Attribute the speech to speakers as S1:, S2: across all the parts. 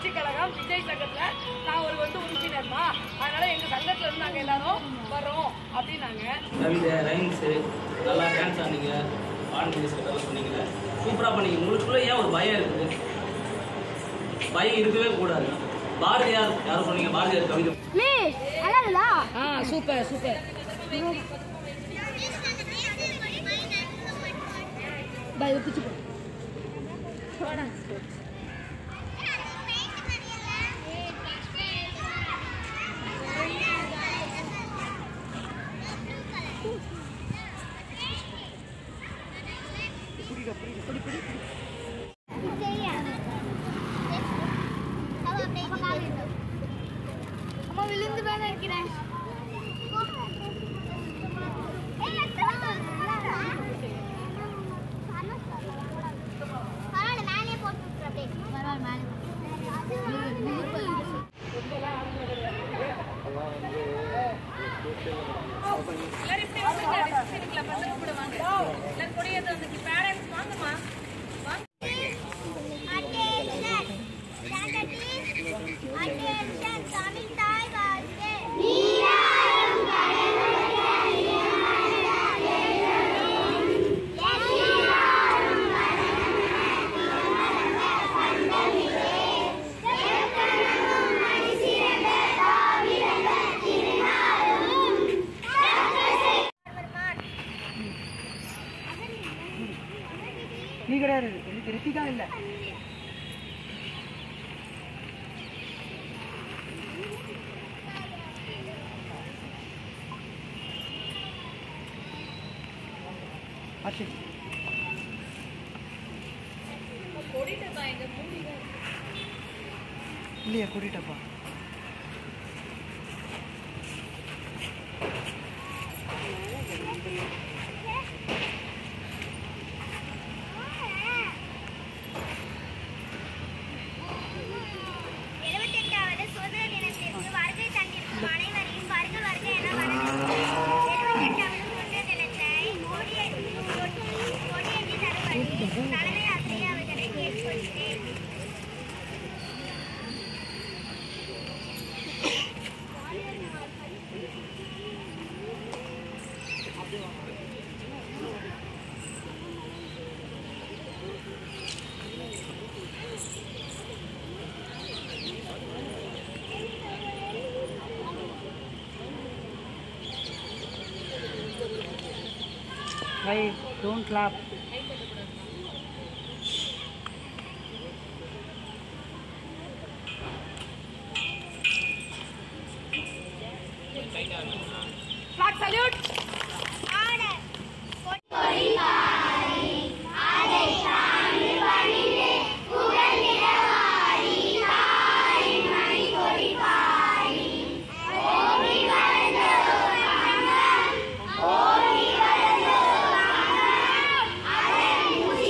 S1: புரட்சி கழகம் விஜய் சங்கத்துல நான் ஒரு வந்து உறுப்பினர்மா அதனால எங்க சங்கத்துல இருந்து நாங்க எல்லாரும் வர்றோம் அப்படின்னாங்க
S2: கவிதை ரைம்ஸு நல்லா டான்ஸ் ஆனீங்க பாடுனீங்க இதெல்லாம் சொன்னீங்க சூப்பராக பண்ணீங்க உங்களுக்குள்ள ஏன் ஒரு பயம் இருக்குது பயம் இருக்கவே கூடாது பாரதியார் யாரும் சொன்னீங்க பாரதியார் கவிதை
S3: மிஸ் அழகுலா
S1: ஆ சூப்பர் சூப்பர்
S3: பை பிச்சு அம்மா விழுந்து மேல இருக்கிறேன் பரவாயில்ல மேலே போட்டு விட்டுரு அப்படியே பரவாயில்ல மேலே
S1: எல்லாரும் இப்படி வாங்க டிஸ்ட்ரிக்ட்ல பசங்க கூட வாங்க எல்லாரும் கொடியேற்ற வந்து பேரண்ட்ஸ் வாங்கம்மா
S3: Attention! Attention! தமிழ் தாய் வாழ்க
S1: நீ கிடையாது ரித்திகா இல்ல இல்லையா கூட்டிட்டப்பா
S3: எழுபத்தெட்டாவது சுதந்திர தினத்திற்கு வருகை தந்திருக்கும் அனைவரையும் வருக வருக என வரவேற்கிறேன். எழுபத்தெட்டாவது சுதந்திர தினத்தை கொடியேற்றி கொடியேற்றி தரும்படி தலைமை ஆசிரியர் அவர்களை கேட்டுக்கொள்கிறேன்
S1: Why don't clap? Flag salute!
S3: Order
S4: ஆ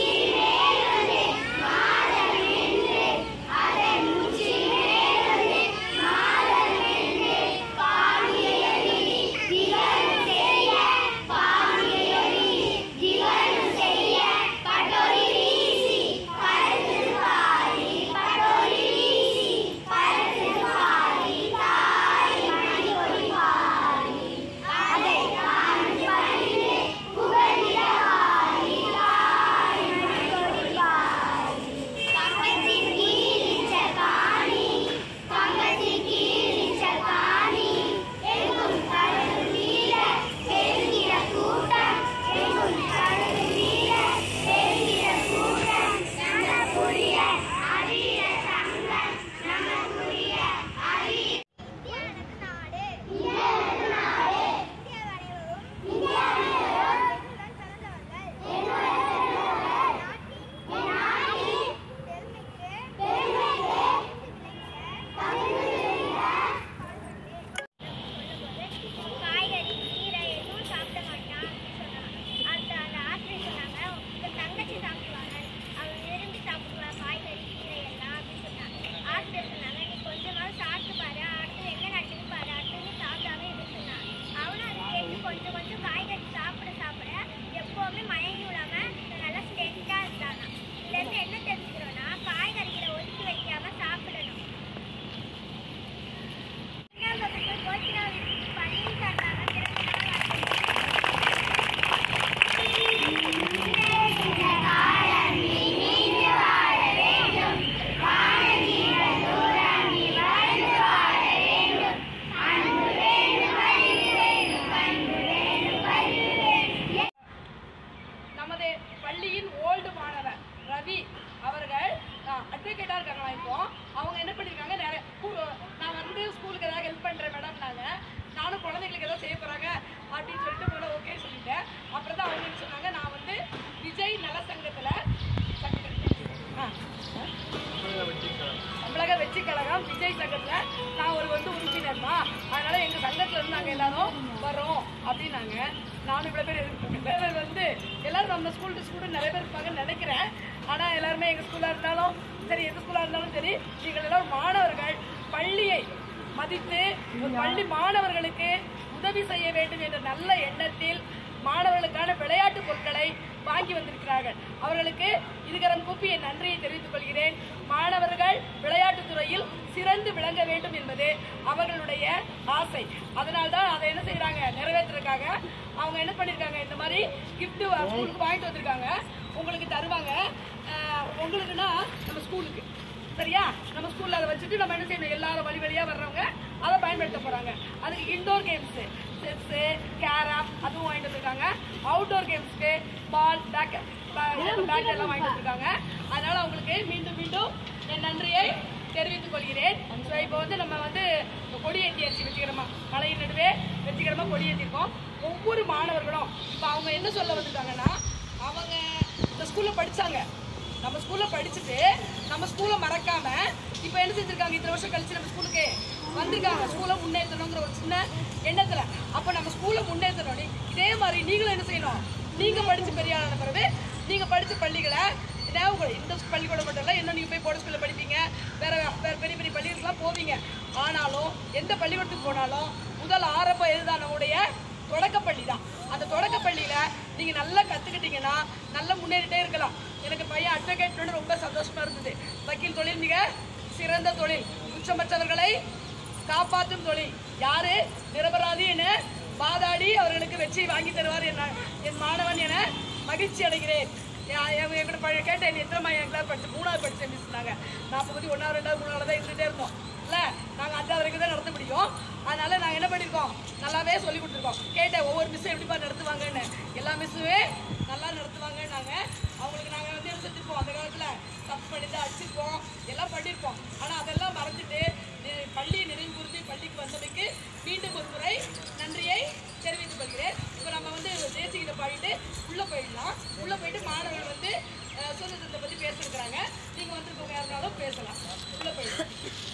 S1: ஸ்கூல் ஸ்டூடெண்ட் நிறைய பேர் இருப்பாங்கன்னு நினைக்கிறேன் ஆனா எல்லாருமே எங்க ஸ்கூல்ல இருந்தாலும் சரி எந்த ஸ்கூலா இருந்தாலும் சரி நீங்கள் எல்லாரும் மாணவர்கள் பள்ளியை மதித்து ஒரு பள்ளி மாணவர்களுக்கு உதவி செய்ய வேண்டும் என்ற நல்ல எண்ணத்தில் மாணவர்களுக்கான விளையாட்டு பொருட்களை வாங்கி வந்திருக்கிறார்கள் அவர்களுக்கு இதுகரம் கூப்பி என் நன்றியை தெரிவித்துக் கொள்கிறேன் மாணவர்கள் விளையாட்டுத் துறையில் சிறந்து விளங்க வேண்டும் என்பது அவர்களுடைய ஆசை அதனால்தான் அதை என்ன செய்றாங்க நிறைவேற்றுறதுக்காக அவங்க என்ன பண்ணிருக்காங்க இந்த மாதிரி கிஃப்ட் ஸ்கூலுக்கு வாங்கிட்டு வந்திருக்காங்க உங்களுக்கு தருவாங்க அஹ், உங்களுக்குன்னா நம்ம ஸ்கூலுக்கு சரியா நம்ம ஸ்கூல்ல அதை வச்சுட்டு நம்ம என்ன செய்யணும் எல்லாரும் வழி வழியா வர்றவங்க அதை பயன்படுத்த போறாங்க அதுக்கு இன்டோர் கேம்ஸ் செஸ் கேரம் அதுவும் வாங்கிட்டு வந்திருக்காங்க அவுட்டோர் கேம்ஸ்க்கு பால் பேக் பேட் எல்லாம் வாங்கிட்டு வந்திருக்காங்க அதனால அவங்களுக்கு மீண்டும் மீண்டும் என் நன்றியை தெரிவித்துக் கொள்கிறேன் ஸோ இப்போ வந்து நம்ம வந்து கொடியேற்றியாச்சு வெற்றிகரமா மலையின் நடுவே வெற்றிகரமா கொடியேற்றிருக்கோம் ஒவ்வொரு மாணவர்களும் இப்போ அவங்க என்ன சொல்ல வந்திருக்காங்கன்னா அவங்க இந்த ஸ்கூல்ல படிச்சாங்க நம்ம ஸ்கூல்ல படிச்சுட்டு நம்ம ஸ்கூலை மறக்காம இப்போ என்ன செஞ்சிருக்காங்க இத்தனை வருஷம் கழிச்சு நம்ம ஸ்கூலுக்கு வந்திருக்காங்க ஸ்கூலை முன்னேற்றணுங்கிற ஒரு சின்ன எண்ணத்துல அப்ப நம்ம ஸ்கூலை முன்னேற்றணும் நீ- இதே மாதிரி நீங்களும் என்ன செய்யணும் நீங்க படிச்சு பெரிய ஆளான பிறகு நீங்க படிச்ச பள்ளிகளை ஞாபகம் இந்த பள்ளிக்கூடம் மட்டும் இல்லை இன்னும் நீங்க போய் போர்டு ஸ்கூல்ல படிப்பீங்க வேற வேற பெரிய பெரிய பள்ளிகளுக்குலாம் போவீங்க ஆனாலும் எந்த பள்ளிக்கூடத்துக்கு போனாலும் முதல் ஆரம்பம் எதுதான் நம்முடைய தொடக்கப்பள்ளி தான் அந்த தொடக்கப்பள்ளியில நீங்க நல்லா கத்துக்கிட்டீங்கன்னா நல்லா முன்னேறிட்டே இருக்கலாம் எனக்கு பையன் அட்வொகேட் ரொம்ப சந்தோஷமா இருந்தது வக்கீல் தொழில் மிக சிறந்த தொழில் குற்றமற்றவர்களை காப்பாற்றும் தொழில் யாரு நிரபராதி என வாதாடி அவர்களுக்கு வெற்றி வாங்கி தருவார் என என் மாணவன் என மகிழ்ச்சி அடைகிறேன் யா- எங்க- எங்கிட்ட பழைய கேட்டேன் நீ எத்தனை மா என் கிளாஸ் படிச்சு மூணாவது படிச்சேன் மிஸ் சொன்னாங்க நான் பகுதி ஒன்றாவது ரெண்டாவது மூணாவது தான் இருந்துகிட்டே இருந்தோம் இல்ல நாங்க அஞ்சாவது வரைக்கும் தான் நடத்த முடியும் அதனால நாங்க என்ன பண்ணிருக்கோம் நல்லாவே சொல்லி கொடுத்துருக்கோம் கேட்டேன் ஒவ்வொரு மிஸ் எப்படிப்பா நடத்துவாங்கன்னு எல்லா மிஸ்ஸுமே நல்லா நடத்துவாங்கன்னாங்க அவங்களுக்கு நாங்க வந்து என்ன செஞ்சிருப்போம் அந்த காலத்துல தப்பு பண்ணிட்டு அடிச்சிருப்போம் எல்லாம் பண்ணியிருப்போம் ஆனா அதெல்லாம் மறந்துட்டு நி- பள்ளியை நினைவு கூர்ந்து பள்ளிக்கு வந்தமைக்கு மீண்டும் ஒரு முறை நன்றியை தெரிவித்துக் கொள்கிறேன் இப்போ நம்ம வந்து தேசிய கீதம் பாடிட்டு உள்ள போயிடலாம் உள்ள போயிட்டு மாணவர்கள் வந்து அஹ், சுதந்திரத்தை பத்தி பேசிருக்கிறாங்க நீங்க வந்திருக்கவங்க யாருனாலும் பேசலாம் உள்ள போயிடலாம்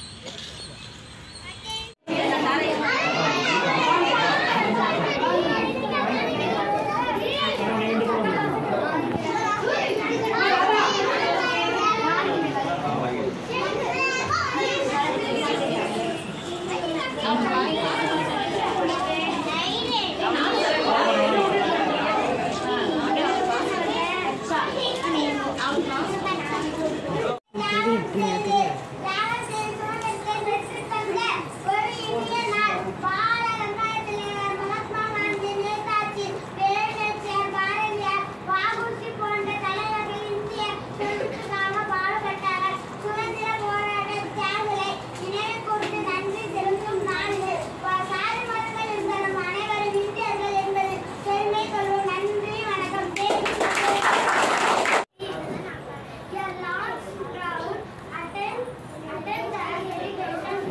S3: நன்றி வணக்கம் Your Lord's proud attend attend the dedication.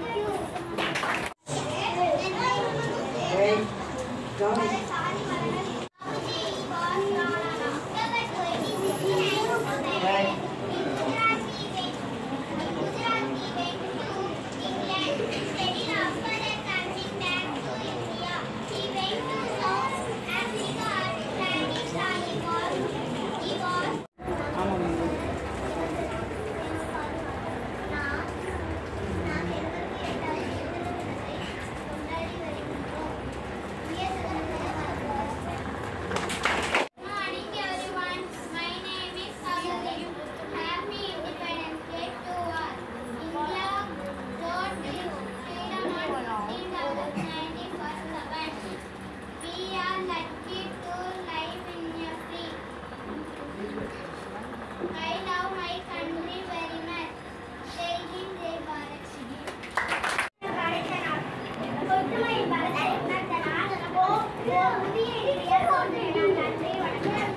S3: Thank you. He was morning everyone. My name is Savali. Happy Independence Day to all. India got its freedom on 15th August 1947. We are lucky to live in a free. I love my country very much. Jai Hind, Jai Bharat. ஒற்றுமையின் பலத்தை உணர்த்தலாம். ஓ, ஓ, புதிய India தோன்றின நன்றி வணக்கம்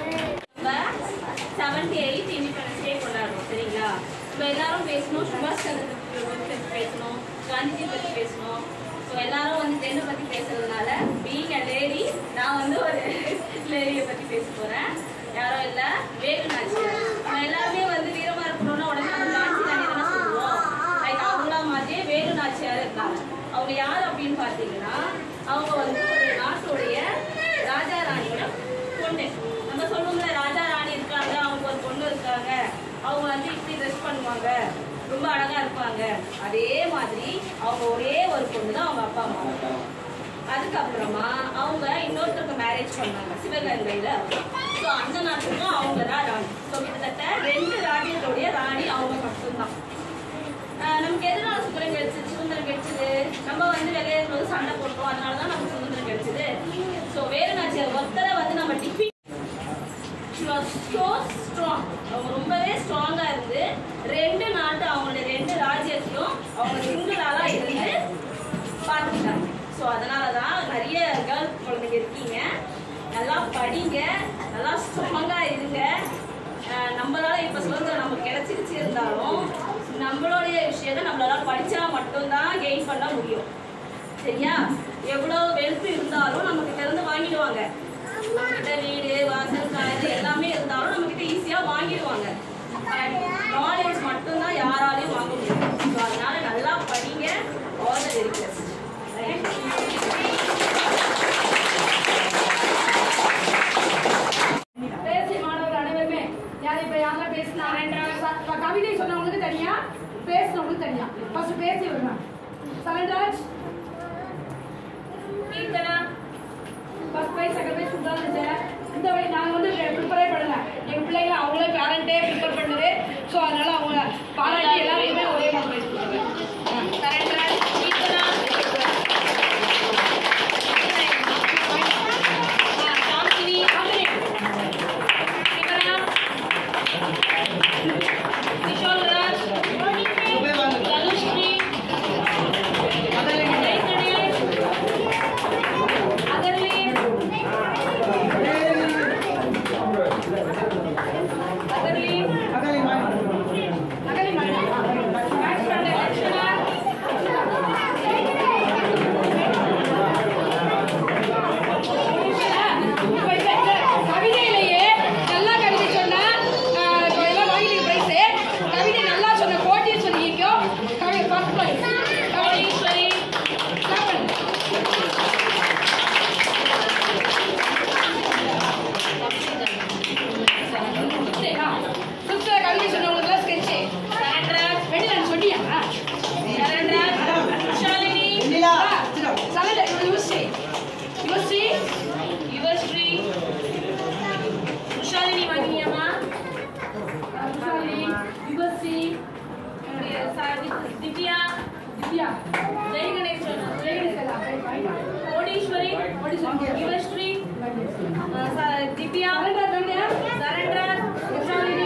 S4: seventy eight independence day கொண்டாடுறோம் சரிங்களா இப்போ எல்லாரும் பேசணும் சுபாஷ் சந்திர போஸ் பற்றி பேசணும் காந்திஜி பற்றி பேசணும் ஸோ எல்லாரும் வந்து என்ன பற்றி பேசுறதுனால பீங் அ லேடி நான் வந்து ஒரு லேடியை பற்றி பேச போகிறேன் யாரும் இல்லை வேலு நாச்சியார் நம்ம எல்லாருமே வந்து வீரமாக இருக்கணும்னா உடனே நம்ம ஜான்சி ராணி தானே சொல்லுவோம் லைக் அவங்கள மாதிரியே வேலு நாச்சியார் இருக்காங்க அவங்க யார் அப்படின்னு பார்த்தீங்கன்னா அவங்க வந்து ஒரு நாட்டுடைய ராஜா ராணியோட பொண்ணு நம்ம சொல்லுவோம் அவங்க வந்து இப்படி ட்ரெஸ் பண்ணுவாங்க ரொம்ப அழகா இருப்பாங்க அதே மாதிரி அவங்க ஒரே ஒரு பொண்ணு தான் அவங்க அப்பா அம்மா அதுக்கப்புறமா அவங்க இன்னொருத்தருக்கு மேரேஜ் பண்ணாங்க சிவகங்கையில ஸோ அந்த நாட்டுக்கும் அவங்க தான் ராணி ஸோ கிட்டத்தட்ட ரெண்டு ராஜ்யத்துடைய ராணி அவங்க மட்டும்தான் ஆஹ் நமக்கு எதனால சுதந்திரம் கிடைச்சது சுதந்திரம் கிடைச்சது நம்ம வந்து வெளியேறும் போது சண்டை போட்டோம் அதனால தான் நமக்கு சுதந்திரம் கிடைச்சது ஸோ வேறு நாச்சியார் ஒருத்தரை வந்து நம்ம டிஃபி ஸோ ஸ்ட்ராங் அவங்க ரொம்பவே ஸ்ட்ராங்கா இருந்து ரெண்டு நாட்டு அவங்களுடைய ரெண்டு ராஜ்யத்தையும் அவங்க சிங்கிளாக தான் இருந்து பார்த்துக்கிட்டாங்க ஸோ அதனால தான் நிறைய கேர்ள் குழந்தைங்க இருக்கீங்க நல்லா படிங்க நல்லா ஸ்ட்ராங்காக இருங்க அஹ் நம்மளால இப்போ சுதந்திரம் நமக்கு கிடைச்சிருச்சு இருந்தாலும் நம்மளுடைய விஷயத்த நம்மளால படிச்சா மட்டும்தான் கெயின் பண்ண முடியும் சரியா எவ்வளோ வெல்த் இருந்தாலும் நமக்கு திறந்து வாங்கிடுவாங்க நம்மகிட்ட வீடு வாசல் காது எல்லாமே இருந்தாலும் நம்மகிட்ட ஈஸியா வாங்கிடுவாங்க நாலேஜ் மட்டும்தான் யாராலையும் வாங்க முடியும் ஸோ அதனால நல்லா படிங்க ஆல் த வெரி பெஸ்ட்
S1: பேசிய மாணவர்கள் அனைவருமே யார் இப்ப யாரெல்லாம் பேசினா இப்ப கவிதை சொன்னவங்களுக்கு தனியா பேசினவங்களுக்கு தனியா ஃபர்ஸ்ட் பேசி விடுங்க Saranraj
S4: Keerthana
S1: first prize second prize கொடுத்தாலும் இந்த வழி நாங்கள் வந்து ப்ரிப்பரே பண்ணல எங்கள் பிள்ளைங்க அவங்களே பேரண்ட்டே ப்ரிப்பேர் பண்ணுது ஸோ அதனால அவங்க பாராட்டி எல்லாருக்குமே ஒரே மாதிரி ப்ரைஸ்
S4: சரண்ராஜ் கீர்த்தனா ஆ, சாந்தினி சிவனா கிஷோர் ராஜ் தனுஸ்ரீ ஜெயக்கணி அகர்லி அகர்லி
S1: நகரி
S4: லட்சுமணா
S1: இப்ப இந்த இந்த கவிதையிலேயே நல்லா கவிதை சொன்னா ஆஹ், இப்ப எல்லாம் வாங்கிட்டு பிரைஸ் கவிதை நல்லா சொன்ன கோட்டீஸ்வரிக்கும் கவி ஃபர்ஸ்ட் பிரைஸ்
S4: கோடீஸ்வரி
S1: சுத்த கவிதை சொன்னவங்களுக்குலாம் ஸ்கெட்சு
S4: சரண்ராஜ்
S1: வெளியில சொன்னியா
S4: சரண்ராஜ் ஷாலினி
S1: சலண்டர் யூஸ்ரீ யூஸ்ரீ
S4: யுவஸ்ரீ உஷாலினி வாங்கினியாமா
S1: யுவஸ்ரீ
S4: திவ்யா
S1: திவ்யா
S4: ஜெய் கணேசன்
S1: ஜெயகணேசன்
S4: கோடீஸ்வரி யுவஸ்ரீ அஹ், ச- திவ்யா
S1: சலண்டர் கவிதையா
S4: சரண்ராஜ்
S1: யசாலினி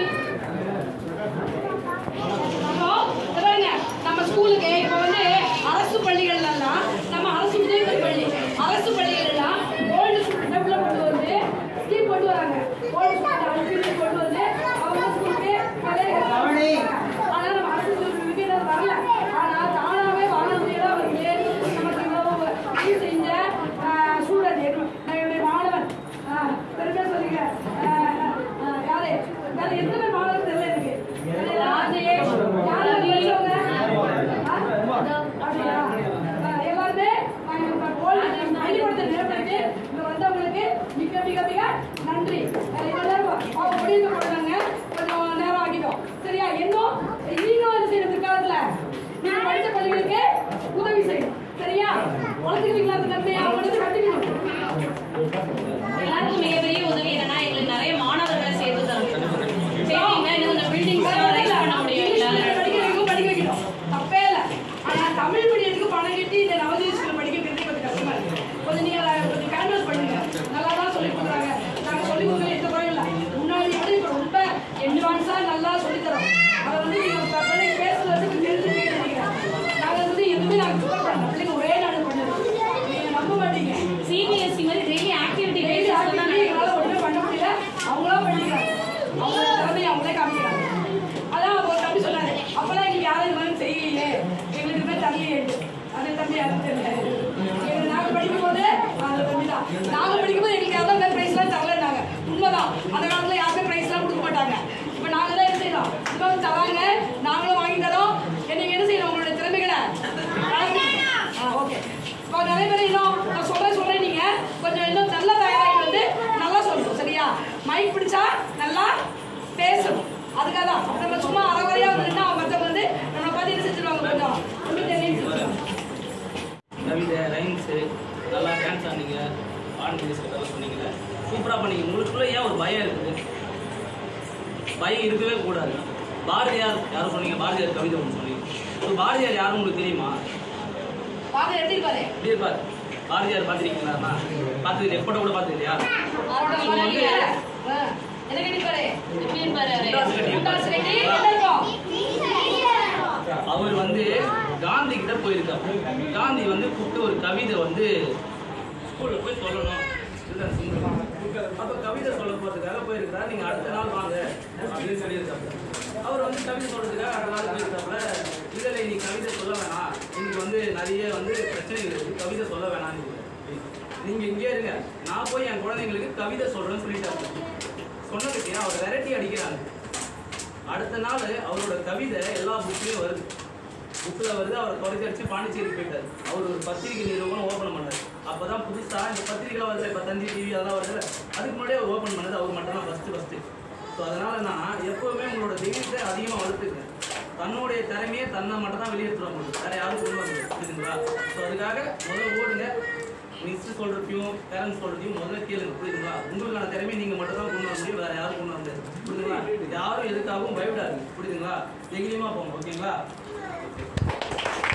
S1: அப்போ இத பாருங்க நம்ம ஸ்கூலுக்கு இப்போ வந்து அரசு பள்ளிகள்லாம் நம்ம அரசு உதவி பள்ளி அரசு பள்ளிகள் எல்லாம் ஓல்டு ஸ்டூடெண்ட்ல கொண்டு வந்து ஸ்கீம் கொண்டு வராங்க ஓல்டு ஸ்டூடெண்ட் அனுப்பி கொண்டு வந்து அவங்க ஸ்கூலுக்கு பழைய ஆனா நம்ம அரசு ஸ்கூலுக்கு இது வரல ஆனா தானாவே வானொலியில வந்து நமக்கு இவ்வளவு உதவி செஞ்ச ஸ்டூடெண்ட் என்னுடைய மாணவன் ஆஹ், பெருமையா சொல்லுங்க ஆஹ், ஆஹ், யாரு யாரு எத்தனை பேர் மாணவர் தெரியல எனக்கு ராஜேஷ் யாரு பேசுறவங்க ஆ? அப்படியா ஆஹ், எல்லாருமே நாங்க இப்ப கோல்டு பள்ளிக்கூடத்தை நிரப்பிட்டு இங்க வந்தவங்களுக்கு மிக மிக மிக நன்றி அஹ் இவ்வளவு நேரம் அவங்க முடிவு போடுறாங்க கொஞ்சம் நேரம் ஆகிடும் சரியா இன்னும் நீங்க வந்து செய்யணும் பிற்காலத்துல நீங்க படிச்ச பள்ளிகளுக்கு உதவி செய்யணும் சரியா வளர்த்துக்கிறீங்களா அந்த தன்மையை அவங்களுக்கு கட்டிக்கணும்
S4: எல்லாருக்கும் மிகப்பெரிய உதவி என்னன்னா எங்களுக்கு நிறைய மாணவர்கள் சேர்த்து தரணும் சேர்த்தீங்கன்னா இன்னும் இந்த பில்டிங்ஸ் ரைஸ் பண்ண முடியும் எங்களால
S1: படிக்க வைக்கணும் படிக்க வைக்கணும் தப்பே இல்ல ஆனா தமிழ் மீடியத்துக்கு பணம் கட்டி இந்த நவஜீவ ஸ்கூல் படிக்க வைக்கிறது கொஞ்சம் கஷ்டமா இருக்கு கொஞ்சம் நீங்க அதை கொஞ்சம் கேன்வஸ் பண்ணுங்க நல்லா தான் சொல்லி கொடுக்குறாங்க நாங்க சொல்லி கொடுக்கல எந்த குறையும் இல்ல முன்னாடி விட இப்ப ரொம்ப அட்வான்ஸா நல்லா சொல்லி தரோம் அதை வந்து நீங்க உங்க பிள்ளைங்க பேசுறதுக்கு தெரிஞ்சுக்கவே நினைக்கிறேன் நாங்க வந்து எதுவுமே நாங்க ப்ரிப்பேர் பண்ணல பிள்ளைங்க ஒரே நாள் பண்ணுது நீங்க நம்ப மாட்டீங்க
S4: சிபிஎஸ்சி மாதிரி டெய்லி ஆக்டிவிட்டி
S1: டெய்லி ஆக்டிவிட்டி எங்களால ஒண்ணுமே பண்ண முடியல அவங்களா பண்ணிக்கிறாங்க அவங்க திறமையை அவங்களே காமிக்கிறாங்க அதான் ஒரு தம்பி சொன்னாரு அப்பெல்லாம் எங்களுக்கு யாரும் இது மாதிரி செய்யலையே எங்களுக்கு இது மாதிரி தரலையே அது தம்பி யாரும் தெரியல எங்க நாங்க படிக்கும் போது அந்த தம்பி தான் நாங்க படிக்கும் போது எங்களுக்கு யாரும் இந்த பிரைஸ் எல்லாம் தரலன்னாங்க உண்மைதான் அந்த காலத்துல யாருமே பிரைஸ் எல்லாம் கொடுக்க மாட்டாங்க இப்ப நாங்க தான் என்ன செய்யறோம் இப்ப வந்து தராங்க நாங்களும் வாங்கி தரோம் நீங்க என்ன செய்யணும் உங்களுடைய திறமைகளை ஓகே இப்போ நிறைய பேர் இன்னும் நான் சொல்றேன் சொல்றேன் நீங்க கொஞ்சம் இன்னும் நல்லா தயாராகி வந்து நல்லா சொல்லணும் சரியா மைக் பிடிச்சா நல்லா பேசணும் அதுக்காக தான் நம்ம சும்மா அறகுறையா வந்துட்டா மற்றவங்க வந்து நம்ம பார்த்து என்ன செஞ்சிருவாங்க கொஞ்சம் ஒன்றும் தெரியும்
S2: கவிதை ரைம்ஸு நல்லா டான்ஸ் ஆனீங்க பான் மியூசிக் எல்லாம் சொன்னீங்கல்ல சூப்பராக பண்ணீங்க உங்களுக்குள்ள ஏன் ஒரு பயம் இருக்குது பயம் இருக்கவே கூடாது பாரதியார் யாரும் சொன்னீங்க பாரதியார் கவிதை ஒன்று சொன்னீங்க ஸோ பாரதியார் யாரும் உங்களுக்கு தெரியுமா
S1: பாதை எப்படி இருப்பாரு
S2: எப்படி இருப்பார் பாரதியார் பார்த்துருக்கீங்களா பார்த்துக்கிட்டு எப்போ கூட பார்த்துக்கலையா
S1: அவரோட மனைவிய ஆ, என்ன கட்டிப்பாரு
S4: எப்படி இருப்பாரு அவரு
S2: முண்டாசு கட்டி
S1: முண்டாசு கட்டி என்ன இருக்கும்
S2: அவர் வந்து காந்தி கிட்ட போயிருக்காரு காந்தி வந்து கூப்பிட்டு ஒரு கவிதை வந்து ஸ்கூல்ல போய் சொல்லணும் இதுதான் சிம்பிள். அப்ப கவிதை சொல்ல போறதுக்காக போயிருக்காரு நீங்க அடுத்த நாள் வாங்க அப்படின்னு சொல்லியிருக்காரு அவர் வந்து கவிதை சொல்றதுக்காக அடுத்த நாள் போயிருக்காப்புல இல்ல இல்ல நீ கவிதை சொல்ல வேணாம் இன்னைக்கு வந்து நிறைய வந்து பிரச்சனைகள் இருக்கு கவிதை சொல்ல வேணாம் நீங்க இங்கே இருங்க நான் போய் என் குழந்தைங்களுக்கு கவிதை சொல்றேன்னு சொல்லிட்டாரு சொன்னதுக்கு அவர் விரட்டி அடிக்கிறாங்க அடுத்த நாள் அவரோட கவிதை எல்லா புக்லேயும் வருது புக்கில் வருது அவர் குறைச்சி அடிச்சு பாண்டிச்சேரி போயிட்டார் அவர் ஒரு பத்திரிகை நிறுவனம் ஓப்பன் பண்ணார் அப்போ தான் புதுசாக இந்த பத்திரிகைலாம் வருது இப்போ தந்தி டிவி அதெல்லாம் வருது அதுக்கு முன்னாடியே அவர் ஓப்பன் பண்ணது அவர் மட்டும் தான் ஃபஸ்ட்டு ஃபஸ்ட்டு ஸோ அதனால நான் எப்போவுமே உங்களோட தைரியத்தை அதிகமாக வளர்த்துக்கிறேன் தன்னுடைய திறமையை தன்னை மட்டும் தான் வெளியேற்றுற முடியும் வேற யாரும் கொண்டு வர முடியாது புரியுதுங்களா ஸோ அதுக்காக முதல்ல ஓடுங்க மிஸ் சொல்றதையும் பேரண்ட்ஸ் சொல்றதையும் முதல்ல கேளுங்க புரியுதுங்களா உங்களுக்கான திறமையை நீங்க மட்டும் தான் கொண்டு வர முடியும் வேற யாரும் கொண்டு வர முடியாது புரியுதுங்களா யாரும் எதுக்காகவும் பயப்படாது புரியுதுங்களா தைரியமா போங்க ஓகேங்களா